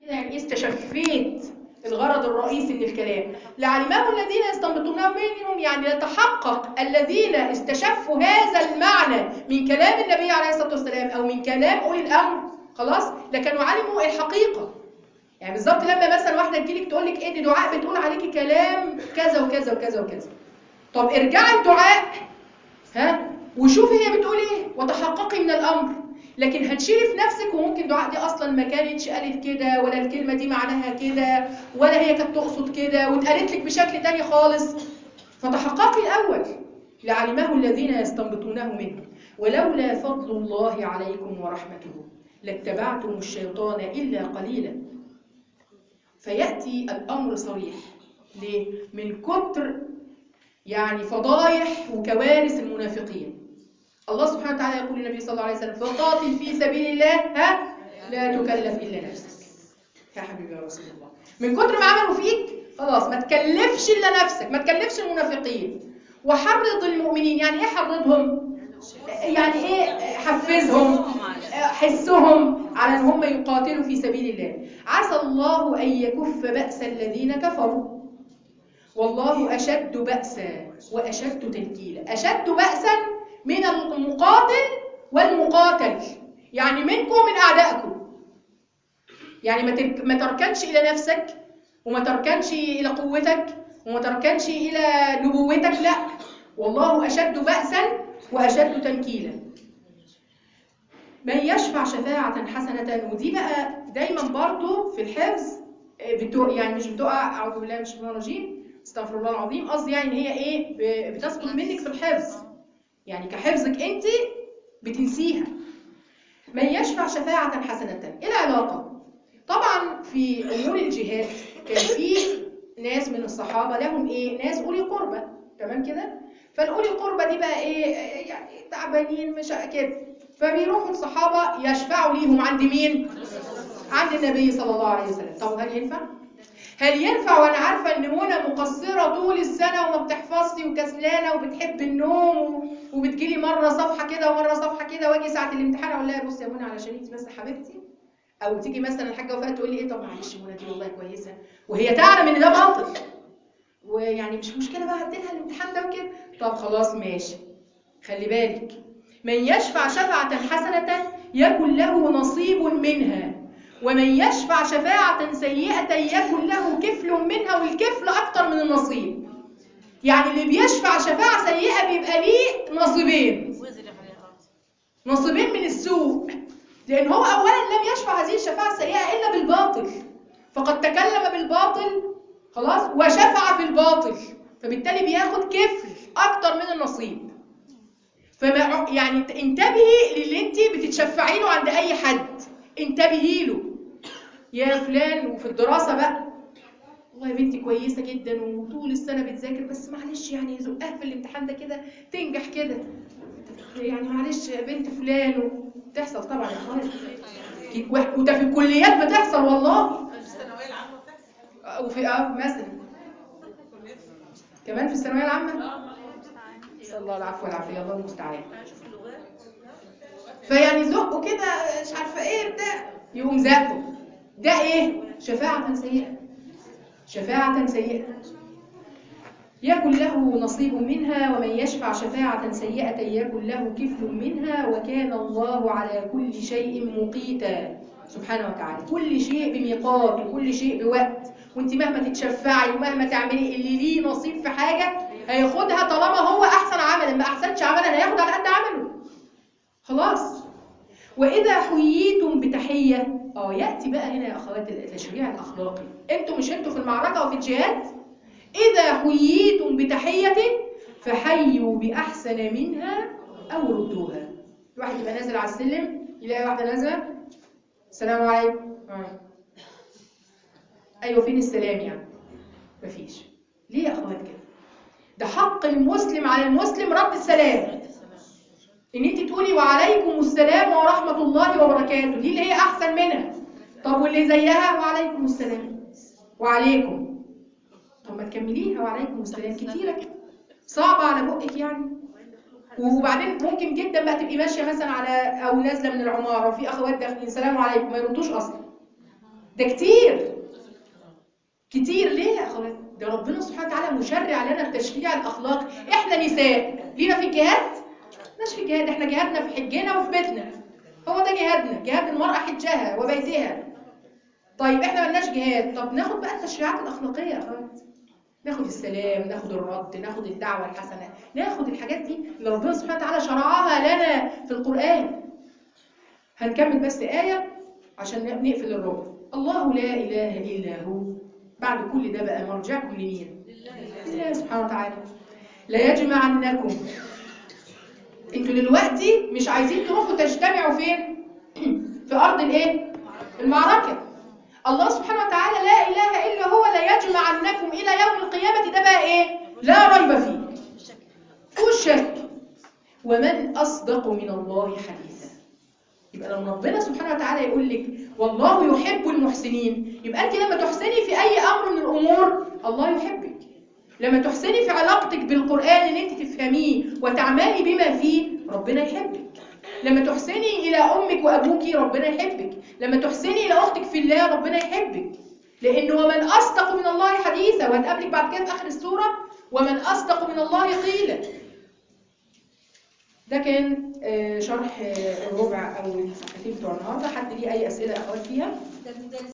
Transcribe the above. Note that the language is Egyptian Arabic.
يعني إيه استشفيت الغرض الرئيسي من الكلام لعلمه الذين يستنبطونه منهم يعني يتحقق الذين استشفوا هذا المعنى من كلام النبي عليه الصلاة والسلام أو من كلام أولي الأمر خلاص لكانوا علموا الحقيقة يعني بالظبط لما مثلا واحدة تجيلك تقول لك ايه دي دعاء بتقول عليكي كلام كذا وكذا وكذا وكذا طب ارجعي الدعاء ها وشوفي هي بتقول ايه وتحققي من الامر لكن هتشيلي في نفسك وممكن دعاء دي اصلا ما كانتش قالت كده ولا الكلمه دي معناها كده ولا هي كانت تقصد كده واتقالت لك بشكل تاني خالص فتحققي الاول لعلمه الذين يستنبطونه منه ولولا فضل الله عليكم ورحمته لاتبعتم الشيطان الا قليلا فياتي الامر صريح ليه من كتر يعني فضايح وكوارث المنافقين الله سبحانه وتعالى يقول للنبي صلى الله عليه وسلم فقاتل في سبيل الله ها لا تكلف الا نفسك يا حبيبي يا رسول الله من كتر ما عملوا فيك خلاص ما تكلفش الا نفسك ما تكلفش المنافقين وحرض المؤمنين يعني ايه حرضهم يعني ايه حفزهم حسهم على ان هم يقاتلوا في سبيل الله عسى الله ان يكف باس الذين كفروا والله اشد باسا واشد تنكيلا اشد باسا من المقاتل والمقاتل يعني منكم ومن اعدائكم يعني ما ترك... ما تركنش الى نفسك وما تركنش الى قوتك وما تركنش الى نبوتك لا والله اشد باسا واشد تنكيلا من يشفع شفاعة حسنة ودي بقى دايما برضو في الحفظ بتوع يعني مش بتقع اعوذ بالله من الشيطان الرجيم استغفر الله العظيم قصدي يعني هي ايه بتسقط منك في الحفظ يعني كحفظك انت بتنسيها من يشفع شفاعة حسنة ايه العلاقة طبعا في امور الجهاد كان في ناس من الصحابة لهم ايه ناس اولي قربة تمام كده فالاولي القربة دي بقى ايه يعني تعبانين مش كده فبيروحوا الصحابة يشفعوا ليهم عند مين عند النبي صلى الله عليه وسلم طب هل ينفع هل ينفع وانا عارفه ان منى مقصره طول السنه وما بتحفظش وكسلانه وبتحب النوم وبتجيلي مره صفحه كده ومره صفحه كده واجي ساعه الامتحان اقول لها بصي يا منى علشان انت بس حبيبتي او تيجي مثلا الحاجه وفاء تقول لي ايه طب معلش منى دي والله كويسه وهي تعلم ان ده باطل ويعني مش مشكله بقى هديلها الامتحان ده وكده طب خلاص ماشي خلي بالك من يشفع شفعه حسنه يكن له نصيب منها ومن يشفع شفاعة سيئة يكن له كفل منها والكفل أكتر من النصيب يعني اللي بيشفع شفاعة سيئة بيبقى ليه نصيبين نصيبين من السوء لأن هو أولا لم يشفع هذه الشفاعة السيئة إلا بالباطل فقد تكلم بالباطل خلاص وشفع في الباطل فبالتالي بياخد كفل أكتر من النصيب فما يعني انتبهي للي انت بتتشفعي له عند أي حد انتبهي له يا فلان وفي الدراسة بقى والله يا بنتي كويسة جدا وطول السنة بتذاكر بس معلش يعني زقها في الامتحان ده كده تنجح كده يعني معلش يا بنت فلان بتحصل طبعا يا اخوات وده في الكليات بتحصل والله الثانويه العامه بتحصل وفي اه مثلا كمان في الثانويه العامه نسال الله العفو والعافيه الله المستعان فيعني زقه كده مش عارفه ايه بتاع يقوم زقه ده ايه شفاعة سيئة شفاعة سيئة يكن له نصيب منها ومن يشفع شفاعة سيئة يكن له كفل منها وكان الله على كل شيء مقيتا سبحانه وتعالى كل شيء بميقات وكل شيء بوقت وانت مهما تتشفعي ومهما تعملي اللي ليه نصيب في حاجة هياخدها طالما هو احسن عملا ما احسنش عملا هياخد على قد عمله خلاص واذا حييتم بتحيه اه ياتي بقى هنا يا اخوات التشريع الاخلاقي انتوا مش انتوا في المعركه وفي الجهاد اذا حييتم بتحيه فحيوا باحسن منها او ردوها الواحد يبقى نازل على السلم يلاقي واحده نازله السلام عليكم آه. ايوه فين السلام يعني مفيش ليه يا اخوات كده ده حق المسلم على المسلم رد السلام ان انت تقولي وعليكم السلام ورحمة الله وبركاته دي اللي هي احسن منها طب واللي زيها وعليكم السلام وعليكم طب ما تكمليها وعليكم السلام كتيرة صعبة على بقك يعني وبعدين ممكن جدا بقى تبقي ماشية مثلا على او نازلة من العمارة وفي اخوات داخلين سلام عليكم ما يردوش اصلا ده كتير كتير ليه يا اخوات ده ربنا سبحانه وتعالى مشرع لنا التشريع الاخلاقي احنا نساء لينا في الجهاد مش في جهاد احنا جهادنا في حجنا وفي بيتنا هو ده جهادنا جهاد المرأة حجها وبيتها طيب احنا ملناش جهاد طب ناخد بقى التشريعات الاخلاقيه يا اخوات ناخد السلام ناخد الرد ناخد الدعوه الحسنه ناخد الحاجات دي اللي ربنا سبحانه وتعالى شرعها لنا في القران هنكمل بس ايه عشان نقفل الربع الله لا اله الا هو بعد كل ده بقى مرجعكم لمين لله سبحانه وتعالى لا يجمعنكم انتوا دلوقتي مش عايزين تروحوا تجتمعوا فين في ارض الايه المعركه الله سبحانه وتعالى لا اله الا هو لا يجمعنكم الى يوم القيامه ده بقى ايه لا ريب فيه فيهوش شك ومن اصدق من الله حديثا يبقى لما ربنا سبحانه وتعالى يقول لك والله يحب المحسنين يبقى انت لما تحسني في اي امر من الامور الله يحبك لما تحسني في علاقتك بالقران ان انت تفهميه وتعملي بما فيه ربنا يحبك لما تحسني الى امك وابوك ربنا يحبك لما تحسني الى اختك في الله ربنا يحبك لانه ومن اصدق من الله حديثا وهتقابلك بعد كده في اخر السوره ومن اصدق من الله قيلا ده كان آه، شرح آه، الربع او الصفحتين بتوع النهارده حد ليه اي اسئله يا اخوات فيها ده المدرس